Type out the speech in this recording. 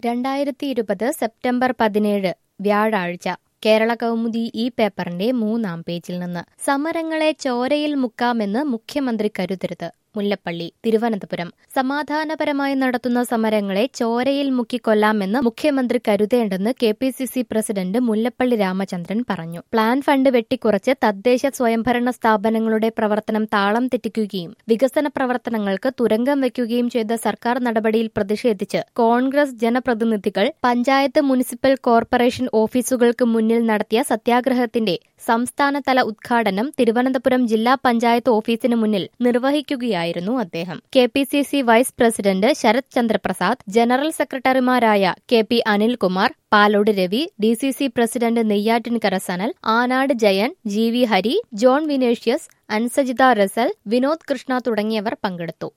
രണ്ടായിരത്തി ഇരുപത് സെപ്റ്റംബർ പതിനേഴ് വ്യാഴാഴ്ച കേരള കൗമുദി ഈ പേപ്പറിന്റെ മൂന്നാം പേജിൽ നിന്ന് സമരങ്ങളെ ചോരയിൽ മുക്കാമെന്ന് മുഖ്യമന്ത്രി കരുതരുത് മുല്ലപ്പള്ളി തിരുവനന്തപുരം സമാധാനപരമായി നടത്തുന്ന സമരങ്ങളെ ചോരയിൽ മുക്കിക്കൊല്ലാമെന്ന് മുഖ്യമന്ത്രി കരുതേണ്ടെന്ന് K P C C president Mullappally Ramachandran പറഞ്ഞു പ്ലാൻ ഫണ്ട് വെട്ടിക്കുറച്ച് തദ്ദേശ സ്വയംഭരണ സ്ഥാപനങ്ങളുടെ പ്രവർത്തനം താളം തെറ്റിക്കുകയും വികസന പ്രവർത്തനങ്ങൾക്ക് തുരങ്കം വയ്ക്കുകയും ചെയ്ത സർക്കാർ നടപടിയിൽ പ്രതിഷേധിച്ച് കോൺഗ്രസ് ജനപ്രതിനിധികൾ പഞ്ചായത്ത് മുനിസിപ്പൽ കോർപ്പറേഷൻ ഓഫീസുകൾക്ക് മുന്നിൽ നടത്തിയ സത്യാഗ്രഹത്തിന്റെ സംസ്ഥാനതല ഉദ്ഘാടനം തിരുവനന്തപുരം ജില്ലാ പഞ്ചായത്ത് ഓഫീസിന് മുന്നിൽ നിർവഹിക്കുകയായിരുന്നു അദ്ദേഹം K P C C vice president Sarath Chandraprasad general സെക്രട്ടറിമാരായ K P Anilkumar Palode Ravi D C C president Neyyattinkara Sanal Anad Jayan G V Hari John Vinecious Ansajitha Russell Vinod Krishna തുടങ്ങിയവർ പങ്കെടുത്തു